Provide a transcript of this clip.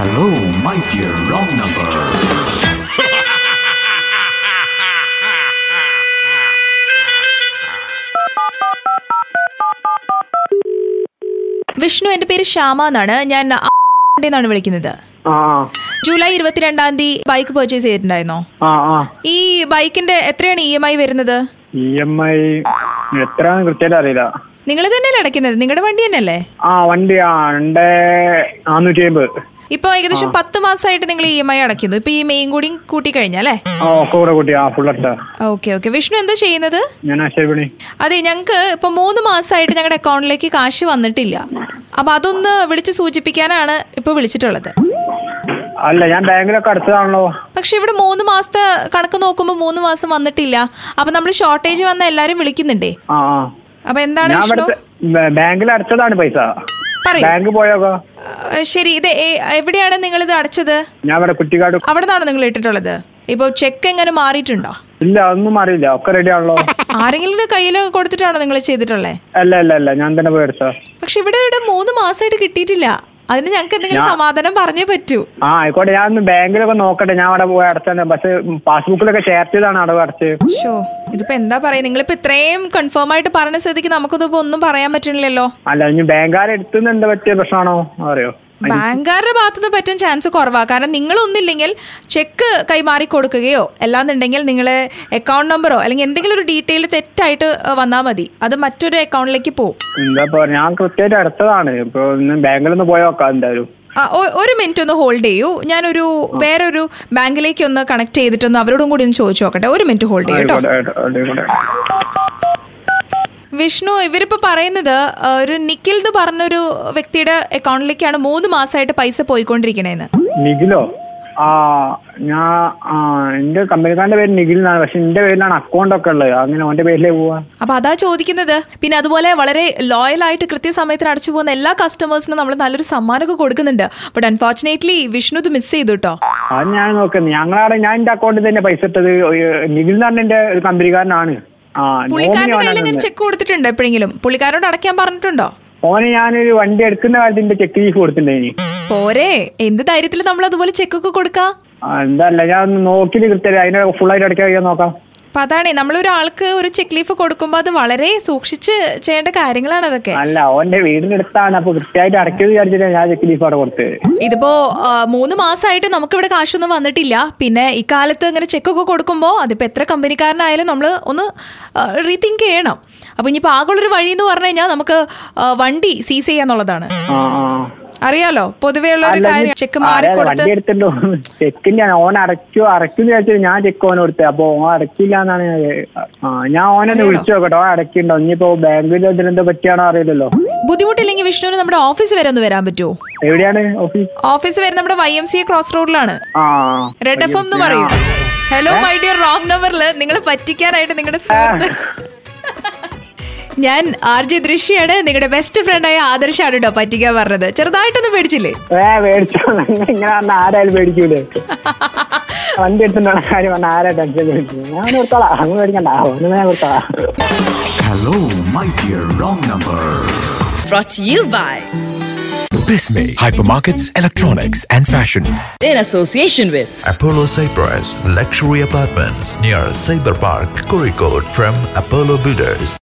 Hello, my dear wrong number. Vishnu എന്റെ പേര് ശ്യാമ എന്നാണ് ഞാൻ എന്നാണ് വിളിക്കുന്നത് ആ ജൂലൈ ഇരുപത്തിരണ്ടാം തീയതി ബൈക്ക് പർച്ചേസ് ചെയ്തിട്ടുണ്ടായിരുന്നോ ആ ആ ഈ ബൈക്കിന്റെ എത്രയാണ് ഇ എം ഐ വരുന്നത് ഇ എം ഐ എത്രയാന്ന് കൃത്യമായിട്ട് അറിയില്ല നിങ്ങൾ തന്നെയല്ലേ അടയ്ക്കുന്നത് നിങ്ങളുടെ വണ്ടി തന്നെയല്ലേ ആ വണ്ടി ആ രണ്ട് നാനൂറ്റി അമ്പത് ഇപ്പൊ ഏകദേശം പത്ത് മാസമായിട്ട് നിങ്ങൾ ഇ എം ഐ അടയ്ക്കുന്നു ഇപ്പൊ ഈ മെയിൻ കൂടി കൂട്ടി കഴിഞ്ഞല്ലേ ആ ഒക്കെ കൂടെ കൂട്ടി ആ ഫുൾ അടച്ച ഓക്കെ ഓക്കെ വിഷ്ണു എന്താ ചെയ്യുന്നത് ഞാൻ ആശയപ്പണി അതെ ഞങ്ങൾക്ക് ഇപ്പൊ മൂന്ന് മാസമായിട്ട് ഞങ്ങളുടെ അക്കൗണ്ടിലേക്ക് കാശ് വന്നിട്ടില്ല അപ്പൊ അതൊന്ന് വിളിച്ച് സൂചിപ്പിക്കാനാണ് ഇപ്പൊ വിളിച്ചിട്ടുള്ളത് അല്ല ഞാൻ ബാങ്കിലൊക്കെ അടച്ചതാണല്ലോ പക്ഷെ ഇവിടെ മൂന്ന് മാസത്തെ കണക്ക് നോക്കുമ്പോൾ മൂന്ന് മാസം വന്നിട്ടില്ല അപ്പൊ നമ്മൾ ഷോർട്ടേജ് വന്ന എല്ലാരും വിളിക്കുന്നുണ്ടേ ആ ആ അപ്പൊ എന്താണ് ഞാൻ വിഷ്ണു ഇവിടുത്തെ ബാങ്കിൽ അടച്ചതാണ് പൈസ പറയൂ ബാങ്ക് പോയോക്കോ ആ, ശരി ഇത് ഏ- എവിടെയാണ് നിങ്ങൾ ഇത് അടച്ചത് ഞാൻ ഇവിടെ കുറ്റിക്കാട് അവിടെ നിന്നാണ് നിങ്ങൾ ഇട്ടിട്ടുള്ളത് ഇപ്പൊ ചെക്ക് എങ്ങനെ മാറിയിട്ടുണ്ടോ ഇല്ല ഒന്നും അറിയില്ല ഒക്കെ റെഡി ആണല്ലോ ആരെങ്കിലും കയ്യിൽ കൊടുത്തിട്ടാണോ നിങ്ങൾ ചെയ്തിട്ടുള്ളത് അല്ല അല്ല അല്ല ഞാൻ തന്നെ പോയി അടച്ച പക്ഷെ ഇവിടെ ഇവിടെ മൂന്ന് മാസമായിട്ട് കിട്ടിയിട്ടില്ല അതിന് ഞങ്ങൾക്ക് എന്തെങ്കിലും സമാധാനം പറഞ്ഞേ പറ്റൂ ആ ആയിക്കോട്ടെ ഞാൻ ഒന്ന് ബാങ്കിലൊക്കെ നോക്കട്ടെ ഞാൻ അവിടെ പോയി അടച്ചാൽ പക്ഷെ പാസ്ബുക്കിലൊക്കെ ഷെയർ ചെയ്താണ് അടവ് അടച്ച് ഷോ ഇതിപ്പോ എന്താ പറയാ നിങ്ങളിപ്പോ ഇത്രയും കൺഫേം ആയിട്ട് പറഞ്ഞ സ്ഥിതിക്ക് നമുക്കിതിപ്പോ ഒന്നും പറയാൻ പറ്റണില്ലല്ലോ അല്ല ഇനി ബാങ്കുകാരെ എടുത്തുനിന്ന് എന്താ പറ്റിയ പ്രശ്നമാണോ അറിയോ ബാങ്കുകാരുടെ ഭാഗത്തുനിന്ന് പറ്റാൻ ചാൻസ് കുറവാ കാരണം നിങ്ങൾ ഒന്നില്ലെങ്കിൽ ചെക്ക് കൈമാറി കൊടുക്കുകയോ അല്ലാന്നുണ്ടെങ്കിൽ നിങ്ങളെ അക്കൗണ്ട് നമ്പറോ അല്ലെങ്കിൽ എന്തെങ്കിലും ഒരു ഡീറ്റെയിൽ തെറ്റായിട്ട് വന്നാൽ മതി അത് മറ്റൊരു അക്കൗണ്ടിലേക്ക് പോകും എന്താ പറയാ ഞാൻ കൃത്യമായിട്ട് അടച്ചതാണ് ഇപ്പൊ ഒന്ന് ബാങ്കിലൊന്ന് പോയി നോക്കാം എന്തായാലും ആ, ഒ- ഒരു മിനിറ്റ് ഒന്ന് ഹോൾഡ് ചെയ്യൂ ഞാനൊരു വേറൊരു ബാങ്കിലേക്ക് ഒന്ന് കണക്ട് ചെയ്തിട്ടൊന്ന് അവരോടും കൂടി ഒന്ന് ചോദിച്ചു നോക്കട്ടെ ഒരു മിനിറ്റ് ഹോൾഡ് ചെയ്യൂ കേട്ടോ ആയിക്കോട്ടെ ആയിക്കോട്ടെ, ആയിക്കോട്ടെ വിഷ്ണു ഇവരിപ്പോ പറയുന്നത് ആ, ഒരു നിഖിൽ എന്ന് പറഞ്ഞൊരു വ്യക്തിയുടെ അക്കൗണ്ടിലേക്കാണ് മൂന്ന് മാസമായിട്ട് പൈസ പോയിക്കൊണ്ടിരിക്കണേന്ന് നിഖിലോ ആ ഞാൻ ആ എന്റെ കമ്പനിക്കാരന്റെ പേര് നിഖിൽ എന്നാണ് പക്ഷെ എന്റെ പേരിലാണ് അക്കൗണ്ട് ഒക്കെ ഉള്ളത് അങ്ങനെ ഓന്റെ പേരിലേ പോവാ അപ്പൊ അതാ ചോദിക്കുന്നത് പിന്നെ അതുപോലെ വളരെ ലോയൽ ആയിട്ട് കൃത്യസമയത്തിന് അടച്ചു പോകുന്ന എല്ലാ കസ്റ്റമേഴ്സിനും നമ്മൾ നല്ലൊരു സമ്മാനമൊക്കെ കൊടുക്കുന്നുണ്ട് ബട്ട് അൺഫോർച്ചുനേറ്റ്ലി വിഷ്ണു ഇത് മിസ് ചെയ്തു കേട്ടോ അത് ഞാൻ നോക്കുന്നത് ഞങ്ങളവിടെ ഞാൻ എന്റെ അക്കൗണ്ടിൽ തന്നെ പൈസ ഇട്ടത് ഒരു നിഖിൽ എന്ന് പറഞ്ഞ എന്റെ ഒരു കമ്പനിക്കാരനാണ് ആ പുള്ളിക്കാരന്റെ കയ്യിൽ നോമിനി എങ്ങനെ ചെക്ക് കൊടുത്തിട്ടുണ്ടോ എപ്പോഴെങ്കിലും പുള്ളിക്കാരോട് അടയ്ക്കാൻ പറഞ്ഞിട്ടുണ്ടോ ഓന് ഞാനൊരു വണ്ടി എടുക്കുന്ന കാലത്ത് എന്റെ ചെക്ക് ലീഫ് കൊടുത്തിട്ടുണ്ടായിനി പോരെ എന്ത് ധൈര്യത്തിൽ നമ്മൾ അതുപോലെ ചെക്കൊക്കെ കൊടുക്കാം ആ, എന്താ അല്ല ഞാൻ ഒന്ന് നോക്കിയിട്ട് കൃത്യമായി അതിനെ ഫുള്ളായിട്ട് അടയ്ക്കാൻ കഴിയാൻ നോക്കാം അപ്പൊ അതാണേ നമ്മളൊരാൾക്ക് ഒരു ചെക്ക് ലീഫ് കൊടുക്കുമ്പോൾ അത് വളരെ സൂക്ഷിച്ച് ചെയ്യേണ്ട കാര്യങ്ങളാണ് അതൊക്കെ അല്ല ഓന്റെ വീടിന്റെ അടുത്താണ് അപ്പൊ കൃത്യമായിട്ട് അടയ്ക്കുന്നത് വിചാരിച്ചിട്ട് ഞാൻ ചെക്ക് ലീഫ് അവിടെ കൊടുത്തത് ഇതിപ്പോ ആ, മൂന്ന് മാസമായിട്ട് നമുക്കിവിടെ കാശൊന്നും വന്നിട്ടില്ല പിന്നെ ഇക്കാലത്ത് ഇങ്ങനെ ചെക്കൊക്കെ കൊടുക്കുമ്പോൾ അതിപ്പോ എത്ര കമ്പനിക്കാരനായാലും നമ്മൾ ഒന്ന് റീതിങ്ക് ചെയ്യണം അപ്പൊ ഇനിയിപ്പോ ആകെയുള്ളൊരു വഴി എന്ന് പറഞ്ഞു കഴിഞ്ഞാൽ നമുക്ക് ആ, വണ്ടി സീസ് ചെയ്യാന്നുള്ളതാണ് ആ ആ അറിയാലോ പൊതുവേ ഉള്ള ഒരു അല്ല, കാര്യം ഇത് ചെക്ക് അതെ, മാറിക്കൊടുത്ത് വണ്ടി എടുത്തിട്ടോ ചെക്കിന്റെ ഓൻ അടയ്ക്കോ അടയ്ക്കും വിചാരിച്ചത് ഞാൻ ചെക്ക് ഓന് കൊടുത്തത് അപ്പൊ ഓൻ അടയ്ക്കില്ല എന്നാണ് ഞാൻ ആ ഞാൻ ഓനെ വിളിച്ചു നോക്കട്ടെ ഓൻ അടയ്ക്കുണ്ടോ ഇനിയിപ്പോ ബാങ്കിൽ ഇതിനെന്തോ പറ്റിയാണോ അറിയില്ലല്ലോ ബുദ്ധിമുട്ടില്ലെങ്കിൽ വിഷ്ണുവിന് നമ്മുടെ ഓഫീസ് വരെ ഒന്ന് വരാൻ പറ്റുമോ എവിടെയാണ് ഓഫീസ് ഓഫീസ് വരെ നമ്മുടെ Y M C A cross റോഡിലാണ് ആ റെഡ് എഫ് എം എന്ന് പറയും ഹലോ മൈ ഡിയർ റോങ് നമ്പറിൽ നിങ്ങൾ പറ്റിക്കാനായിട്ട് നിങ്ങളുടെ സുഹൃത്ത് ഞാൻ ആർ ജെ ദൃശ്യാണ് നിങ്ങളുടെ ബെസ്റ്റ് ഫ്രണ്ടായ ആദർശാണ് കേട്ടോ പറ്റിക്കാൻ പറഞ്ഞത് ചെറുതായിട്ടൊന്ന് പേടിച്ചില്ലേ ഏ മേടിച്ചോ ഇങ്ങനെ പറഞ്ഞ ആരായാലും മേടിക്കൂലേ വണ്ടി എടുത്തിട്ടുള്ള കാര്യം പറഞ്ഞ ആരാ ടെൻഷൻ മേടിച്ചു ഞാൻ കൊടുത്തോളാം അങ്ങ് മേടിക്കണ്ട ഒന്ന് ഞാൻ കൊടുത്തോളാം Hello, my dear wrong number. Brought to you by, Bismay Hypermarkets, Electronics and Fashion. in association with Apollo Cyprus Luxury Apartments near Cyber Park, Kozhikode from Apollo Builders.